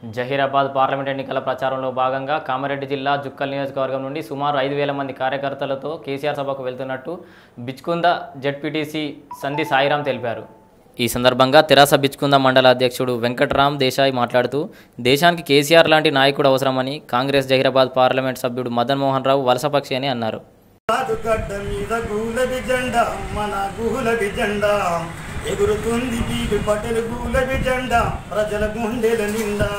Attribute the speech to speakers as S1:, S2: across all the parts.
S1: Zaheerabad parliament ఎన్నికల ప్రచారంలో భాగంగా కామారెడ్డి జిల్లా జుక్కల్ నియోజకవర్గం నుండి సుమారు ఐదు వేల మంది కార్యకర్తలతో కేసీఆర్ సభకు వెళ్తున్నట్టు బిచ్కుంద జడ్పీటీసీ సంధి సాయిరాం తెలిపారు ఈ సందర్భంగా తెరాస బిచ్కుంద మండల అధ్యక్షుడు వెంకట్రామ్ దేశాయ్ మాట్లాడుతూ దేశానికి కేసీఆర్ లాంటి నాయకుడు అవసరమని కాంగ్రెస్ జహీరాబాద్ పార్లమెంట్ సభ్యుడు మదన్ మోహన్ రావు వలసపక్షి అని అన్నారు
S2: గడ్డ మీద గులాబీ జెండా మన గులాబీ జెండా ఎగురుతుంది బీబి పటేల్ గులాబీ జెండా ప్రజల గుండెల నిండా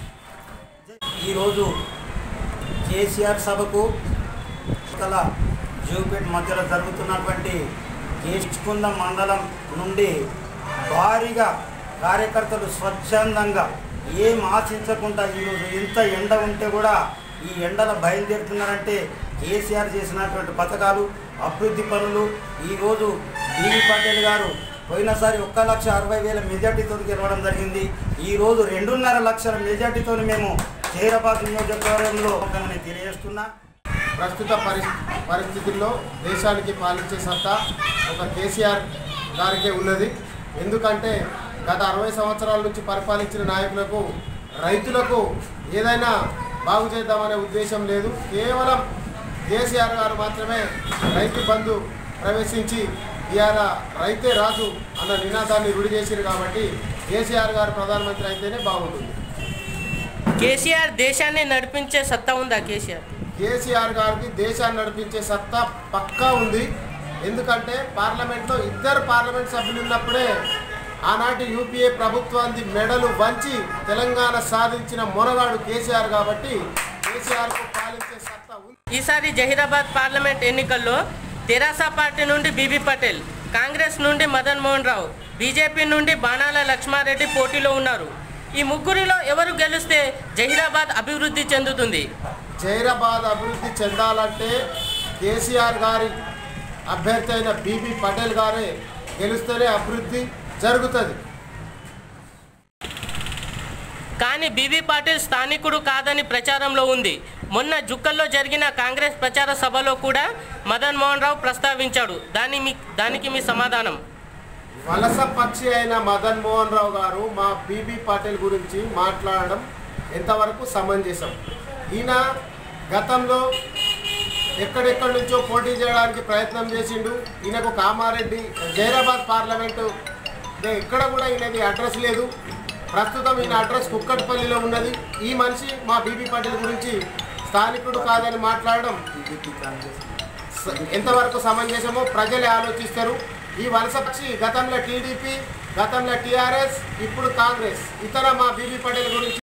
S2: ఈరోజు కేసీఆర్ సభకు కల జూపేట్ మధ్యలో జరుగుతున్నటువంటి కేసుకుంద మండలం నుండి భారీగా కార్యకర్తలు స్వచ్ఛందంగా ఏం ఆశించకుండా ఈరోజు ఇంత ఎండ ఉంటే కూడా ఈ ఎండల బయలుదేరుతున్నారంటే కేసీఆర్ చేసినటువంటి పథకాలు అభివృద్ధి పనులు ఈరోజు బీవీ పటేల్ గారు పోయినసారి ఒక్క లక్ష అరవై వేల మెజార్టీతో గెలవడం జరిగింది ఈరోజు రెండున్నర లక్షల మెజార్టీతో మేము జహీరాబాద్ నియోజకవర్గంలో ఒకరిని తెలియజేస్తున్నా
S3: ప్రస్తుత పరి పరిస్థితుల్లో దేశానికి పాలించే సత్తా ఒక కేసీఆర్ గారికే ఉన్నది ఎందుకంటే గత అరవై సంవత్సరాల నుంచి పరిపాలించిన నాయకులకు రైతులకు ఏదైనా బాగు చేద్దామనే ఉద్దేశం లేదు కేవలం కేసీఆర్ గారు మాత్రమే రైతు బంధు ప్రవేశించి ఇవాళ రైతే రాజు అన్న నినాదాన్ని రుడి చేసిరు కాబట్టి కేసీఆర్ గారు ప్రధానమంత్రి అయితేనే బాగుంటుంది
S4: కేసీఆర్ దేశాన్ని నడిపించే సత్తా ఉందా కేసీఆర్
S3: కేసీఆర్ గారికి దేశాన్ని నడిపించే సత్తా పక్కా ఉంది ఎందుకంటే పార్లమెంట్లో ఇద్దరు పార్లమెంట్ సభ్యులు ఉన్నప్పుడే ఆనాటి యూపీఏ ప్రభుత్వాన్ని మెడలు వంచి తెలంగాణ సాధించిన మొనగాడు కేసీఆర్ కాబట్టి కేసీఆర్కు పాలించే సత్తా ఉంది
S4: ఈసారి జహీరాబాద్ పార్లమెంట్ ఎన్నికల్లో తెరాస పార్టీ నుండి బీబీ పటేల్ కాంగ్రెస్ నుండి మదన్ మోహన్ రావు బీజేపీ నుండి బాణాల లక్ష్మారెడ్డి పోటీలో ఉన్నారు ఈ ముగ్గురిలో ఎవరు గెలిస్తే జహీరాబాద్ అభివృద్ధి చెందుతుంది
S3: జైరాబాద్ అభివృద్ధి చెందాలంటే కేసీఆర్ గారి అభ్యర్థి అయిన బీబీ పటేల్ గారే గెలిస్తేనే అభివృద్ధి జరుగుతుంది
S4: కానీ బీబీ పాటిల్ స్థానికుడు కాదని ప్రచారంలో ఉంది మొన్న జుక్కల్లో జరిగిన కాంగ్రెస్ ప్రచార సభలో కూడా మదన్ మోహన్ రావు ప్రస్తావించాడు దాని మీ దానికి మీ సమాధానం
S3: వలస పక్షి అయిన మదన్ మోహన్ రావు గారు మా బీబీ పాటిల్ గురించి మాట్లాడడం ఎంతవరకు సమంజసం ఈయన గతంలో ఎక్కడెక్కడి నుంచో పోటీ చేయడానికి ప్రయత్నం చేసిండు ఈయనకు కామారెడ్డి జైరాబాద్ పార్లమెంటు అంటే ఎక్కడ కూడా ఈయనది అడ్రస్ లేదు ప్రస్తుతం ఈయన అడ్రస్ కుక్కట్పల్లిలో ఉన్నది ఈ మనిషి మా బీబీ పాటిల్ గురించి స్థానికుడు కాదని మాట్లాడడం స- ఎంతవరకు సమంజసమో ప్రజలే ఆలోచిస్తారు ఈ వలస పక్షి గతంలో టీడీపీ గతంలో టీఆర్ఎస్ ఇప్పుడు కాంగ్రెస్ ఇతర మా బీబీ పటేల్ గురించి